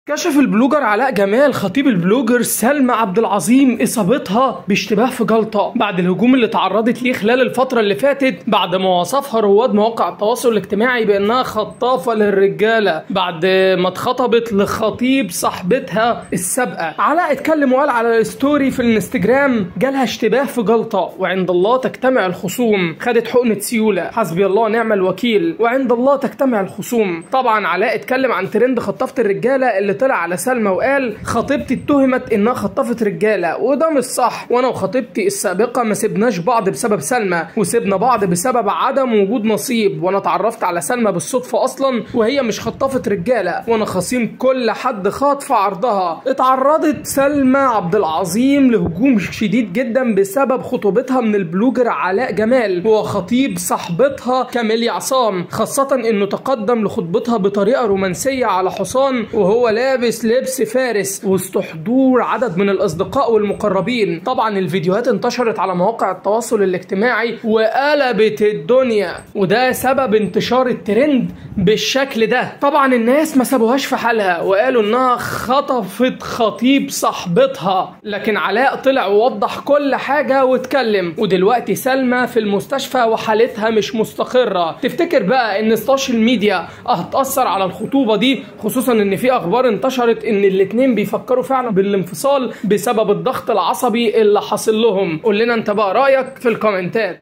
كشف البلوجر علاء جمال خطيب البلوجر سلمى عبد العظيم اصابتها باشتباه في جلطه بعد الهجوم اللي تعرضت ليه خلال الفتره اللي فاتت بعد ما وصفها رواد مواقع التواصل الاجتماعي بانها خطافه للرجاله بعد ما اتخطبت لخطيب صاحبتها السابقه علاء اتكلم وقال على الستوري في الانستجرام جالها اشتباه في جلطه وعند الله تجتمع الخصوم خدت حقنه سيوله حسبي الله ونعم الوكيل وعند الله تجتمع الخصوم طبعا علاء اتكلم عن ترند خطافه الرجاله اللي طلع على سلمى وقال خطيبتي اتهمت انها خطفت رجاله وده مش صح وانا وخطيبتي السابقه ما سيبناش بعض بسبب سلمى وسيبنا بعض بسبب عدم وجود نصيب وانا اتعرفت على سلمى بالصدفه اصلا وهي مش خطفت رجاله وانا خصيم كل حد خاط في عرضها اتعرضت سلمى عبد العظيم لهجوم شديد جدا بسبب خطوبتها من البلوجر علاء جمال وخطيب صاحبتها كاميليا عصام خاصه انه تقدم لخطبتها بطريقه رومانسيه على حصان وهو لابس لبس فارس وسط حضور عدد من الاصدقاء والمقربين طبعا الفيديوهات انتشرت على مواقع التواصل الاجتماعي وقلبت الدنيا وده سبب انتشار الترند بالشكل ده طبعا الناس ما سابوهاش في حالها وقالوا انها خطفت خطيب صاحبتها لكن علاء طلع ووضح كل حاجه واتكلم ودلوقتي سلمى في المستشفى وحالتها مش مستقره تفتكر بقى ان السوشيال ميديا هتاثر على الخطوبه دي خصوصا ان في اخبار انتشرت ان الاتنين بيفكروا فعلا بالانفصال بسبب الضغط العصبي اللي حاصل لهم قول لنا انت بقى رايك في الكومنتات